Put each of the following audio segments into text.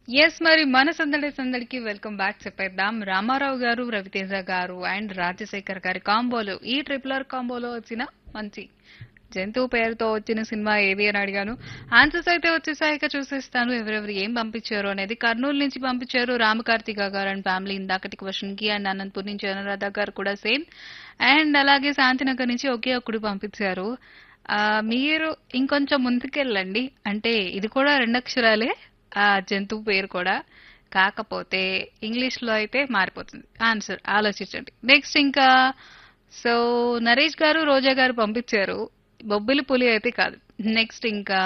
yes మరి మన సందడి సందడికి వెల్కమ్ బ్యాక్ చెప్పేద్దాం రామారావు గారు రవితేజ గారు అండ్ రాజశేఖర్ గారి కాంబోలో ఈ ట్రిపులర్ కాంబోలో వచ్చిన మంచి జంతువు పేరుతో వచ్చిన సినిమా ఏది అని అడిగాను ఆన్సర్స్ అయితే వచ్చేసాక చూసేస్తాను ఎవరెవరు ఏం పంపించారు అనేది కర్నూలు నుంచి పంపించారు రామకార్తిక గారు అండ్ ఫ్యామిలీ ఇందాకటి క్వశ్చన్ కి అండ్ అనంతపూర్ నుంచి అనురాధ గారు కూడా సేమ్ అండ్ అలాగే శాంతినగర్ నుంచి ఒకే ఒక్కడు పంపించారు ఆ, మీరు ఇంకొంచెం ముందుకెళ్ళండి అంటే ఇది కూడా రెండు అక్షరాలే ఆ జంతువు పేరు కూడా కాకపోతే ఇంగ్లీష్ లో అయితే మారిపోతుంది ఆన్సర్ ఆలోచించండి నెక్స్ట్ ఇంకా సో నరేష్ గారు రోజా గారు పంపించారు బొబ్బిలి పులి అయితే కాదు నెక్స్ట్ ఇంకా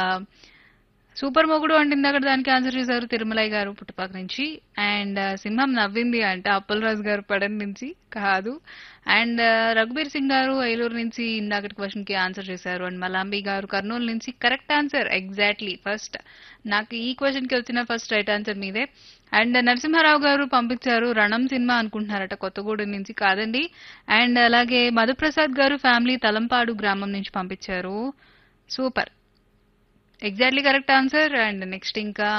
సూపర్ మొగుడు అంటే ఇందాక దానికి ఆన్సర్ చేశారు తిరుమలయ్య గారు పుట్టుపక్క నుంచి అండ్ సింహం నవ్వింది అంటే అప్పలరాజు గారు పడన్ నుంచి కాదు అండ్ రఘుబీర్ సింగ్ గారు ఐలూరు నుంచి ఇందాకటి క్వశ్చన్ కి ఆన్సర్ చేశారు అండ్ మలాంబి గారు కర్నూలు నుంచి కరెక్ట్ ఆన్సర్ ఎగ్జాక్ట్లీ ఫస్ట్ నాకు ఈ క్వశ్చన్ కి వచ్చిన ఫస్ట్ రైట్ ఆన్సర్ మీదే అండ్ నరసింహారావు గారు పంపించారు రణం సినిమా అనుకుంటున్నారట కొత్తగూడెం నుంచి కాదండి అండ్ అలాగే మధుప్రసాద్ గారు ఫ్యామిలీ తలంపాడు గ్రామం నుంచి పంపించారు super exactly correct answer and next ఇంకా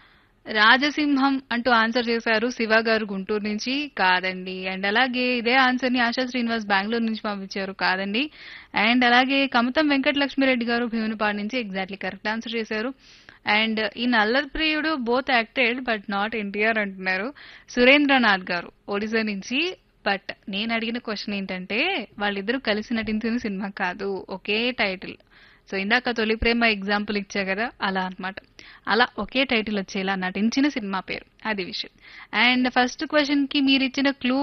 రాజసింహం అంటూ ఆన్సర్ చేశారు శివ గారు గుంటూరు నుంచి కాదండి అండ్ అలాగే ఇదే ఆన్సర్ ని ఆశా శ్రీనివాస్ బెంగళూరు నుంచి పంపించారు కాదండి అండ్ అలాగే కమతం వెంకట లక్ష్మిరెడ్డి గారు భీమునిపాడు నుంచి ఎగ్జాక్ట్లీ కరెక్ట్ ఆన్సర్ చేశారు అండ్ ఈ నల్లర్ ప్రియుడు both acted but not NTR అంటున్నారు సురేంద్రనాథ్ గారు ఒడిశా నుంచి బట్ నేను అడిగిన క్వశ్చన్ ఏంటంటే వాళ్ళిద్దరూ కలిసి నటించిన సినిమా కాదు ఒకే టైటిల్ సో ఇందాక తొలి ప్రేమ ఎగ్జాంపుల్ ఇచ్చా కదా అలా అన్నమాట అలా ఒకే టైటిల్ వచ్చేలా నటించిన సినిమా పేరు అది విషయం అండ్ ఫస్ట్ క్వశ్చన్ కి మీరు ఇచ్చిన క్లూ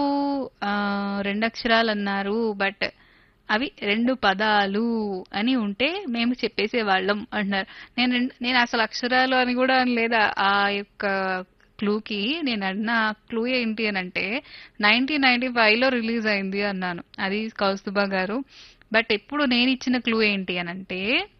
రెండు అక్షరాలు అన్నారు బట్ అవి రెండు పదాలు అని ఉంటే మేము చెప్పేసే వాళ్ళం అంటున్నారు నేను రెండు- నేను అసలు అక్షరాలు అని కూడా లేదా ఆ యొక్క క్లూకి నేను అన్న క్లూ ఏంటి అని అంటే నైన్టీన్ నైన్టీ ఫైవ్ లో రిలీజ్ అయింది అన్నాను అది కౌస్తుభా గారు బట్ ఇప్పుడు నేను ఇచ్చిన క్లూ ఏంటి అని అంటే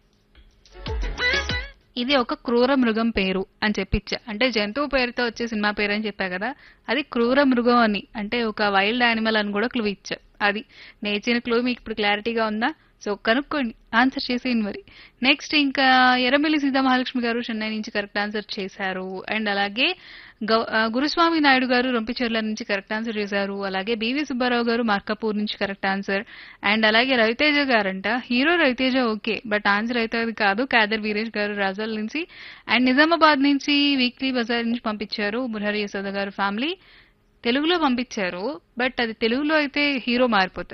ఇది ఒక క్రూర మృగం పేరు అని చెప్పిచ్చా అంటే జంతువు పేరుతో వచ్చే సినిమా పేరు అని చెప్పా కదా అది క్రూర మృగం అని అంటే ఒక వైల్డ్ యానిమల్ అని కూడా క్లూ ఇచ్చా అది నేను ఇచ్చిన క్లూ మీకు ఇప్పుడు క్లారిటీగా ఉందా సో కనుక్కోండి ఆన్సర్ చేసేయండి మరి నెక్స్ట్ ఇంకా ఎర్రమిల్లి సీతామహాలక్ష్మి గారు చెన్నై నుంచి కరెక్ట్ ఆన్సర్ చేశారు అండ్ అలాగే గౌ- ఆ, గురుస్వామి నాయుడు గారు రొంపిచెర్ల నుంచి కరెక్ట్ ఆన్సర్ చేశారు అలాగే బివి సుబ్బారావు గారు మార్కాపూర్ నుంచి కరెక్ట్ ఆన్సర్ అండ్ అలాగే రవితేజ గారంట hero Raviteja okay but answer అయితే అది కాదు కాదర్ వీరేష్ గారు రాజోల్ నుంచి అండ్ నిజామాబాద్ నుంచి వీక్లీ బజార్ నుంచి పంపించారు మురహరి యశోద గారు ఫ్యామిలీ తెలుగులో పంపించారు బట్ అది తెలుగులో అయితే హీరో మారిపోతారు